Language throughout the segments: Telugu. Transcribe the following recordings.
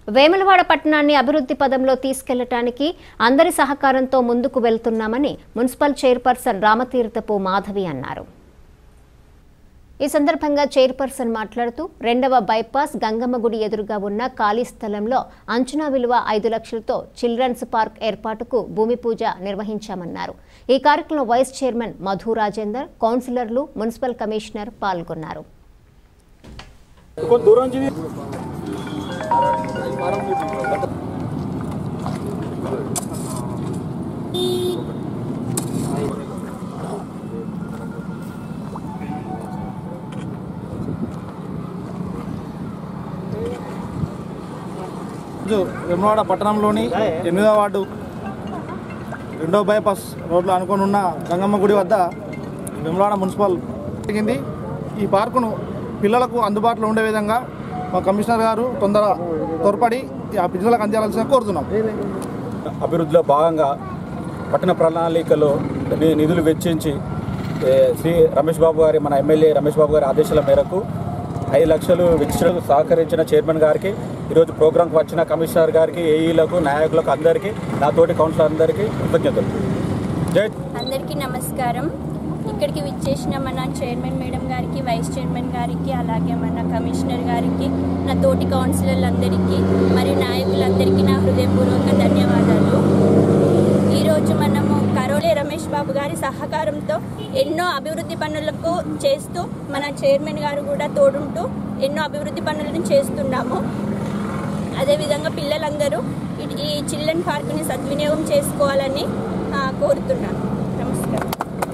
వేములవాడ పట్టణాన్ని అభివృద్ధి పదంలో తీసుకెళ్లటానికి అందరి సహకారంతో ముందుకు వెళ్తున్నామని మున్సిపల్ చైర్పర్సన్ రామతీర్థపు మాధవి అన్నారు ఈ సందర్భంగా చైర్పర్సన్ మాట్లాడుతూ రెండవ బైపాస్ గంగమ్మ గుడి ఎదురుగా ఉన్న ఖాళీ స్థలంలో అంచనా విలువ ఐదు లక్షలతో చిల్డ్రన్స్ పార్క్ ఏర్పాటుకు భూమి పూజ నిర్వహించామన్నారు ఈ కార్యక్రమంలో వైస్ చైర్మన్ మధు రాజేందర్ కౌన్సిలర్లు మున్సిపల్ కమిషనర్ పాల్గొన్నారు కొంచెం దూరం నుంచి రోజు వెమ్లవాడ పట్టణంలోని ఎనిమిదవ వార్డు రెండో బైపాస్ రోడ్లో అనుకొని ఉన్న గంగమ్మ గుడి వద్ద వెమ్లవాడ మున్సిపల్ జరిగింది ఈ పార్కును పిల్లలకు అందుబాటులో ఉండే విధంగా మా కమిషనర్ గారు తొందర తోడ్పడి ఆ పిల్లలకు అందించాల్సిన కోరుతున్నాం అభివృద్ధిలో భాగంగా పట్టణ ప్రణాళికలో ని- నిధులు వెచ్చించి ఏ, శ్రీ రమేష్ బాబు గారి మన ఎమ్మెల్యే రమేష్ బాబు గారి ఆదేశాల మేరకు ఐదు లక్షలు వెచ్చించడం సహకరించిన చైర్మన్ గారికి ఈరోజు ప్రోగ్రాంకి వచ్చిన కమిషనర్ గారికి ఏఈలకు నాయకులకు అందరికీ నా తోటి కౌన్సిలర్ అందరికీ కృతజ్ఞతలు జై అందరికీ నమస్కారం ఇక్కడికి విచ్చేసిన మన చైర్మన్ మేడం గారికి వైస్ చైర్మన్ గారికి అలాగే మన కమిషనర్ గారికి నా తోటి కౌన్సిలర్లందరికీ మరియు నాయకులందరికీ నా హృదయపూర్వక ధన్యవాదాలు ఈరోజు మనము కరోలే రమేష్ బాబు గారి సహకారంతో ఎన్నో అభివృద్ధి పనులకు చేస్తూ మన చైర్మన్ గారు కూడా తోడుంటూ ఎన్నో అభివృద్ధి పనులను చేస్తున్నాము అదేవిధంగా పిల్లలందరూ ఈ- ఈ చిల్డ్రన్ పార్కుని సద్వినియోగం చేసుకోవాలని ఆ, కోరుతున్నాను నమస్కారం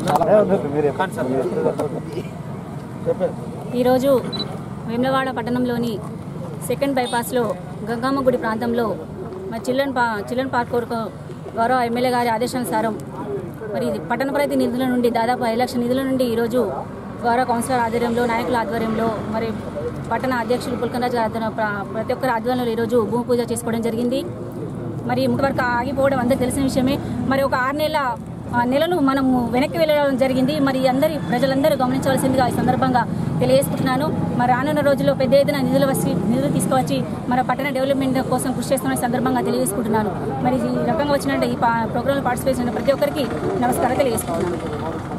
ఈరోజు వేములవాడ పట్టణంలోని సెకండ్ బైపాస్లో గంగమ్మ గుడి ప్రాంతంలో మరి చిల్డ్రన్ పా చిల్డ్రన్ పార్క్ కొరకు గౌరవ ఎమ్మెల్యే గారి ఆదేశానుసారం మరి ఇది పట్టణ ప్రగతి నిధుల నుండి దాదాపు ఐదు లక్షల నిధుల నుండి ఈరోజు గౌరవ కౌన్సిలర్ ఆధ్వర్యంలో నాయకుల ఆధ్వర్యంలో మరి పట్టణ అధ్యక్షులు పుల్కరాజు ఆధ్వర్యంలో ప్ర- ప్రతి ఒక్కరి ఆధ్వర్యంలో ఈరోజు భూమి పూజ చేసుకోవడం జరిగింది మరి ఇంతవరకు ఆగిపోవడం అందరికీ తెలిసిన విషయమే మరి ఒక ఆరు నెలల ఆ, నెలలు మనము వెనక్కి వెళ్ళడం జరిగింది మరి అందరి ప్రజలందరూ గమనించవలసిందిగా ఈ సందర్భంగా తెలియజేసుకుంటున్నాను మరి రానున్న రోజుల్లో పెద్ద ఎత్తున నిధులు వచ్చి నిధులు తీసుకువచ్చి మన పట్టణ డెవలప్మెంట్ కోసం కృషి చేస్తున్న ఈ సందర్భంగా తెలియజేసుకుంటున్నాను మరి ఈ రకంగా వచ్చినట్టు ఈ ప్రోగ్రాంలో పార్టిసిపేట్ చేసిన ప్రతి ఒక్కరికి నమస్కారం తెలియజేసుకుంటున్నాను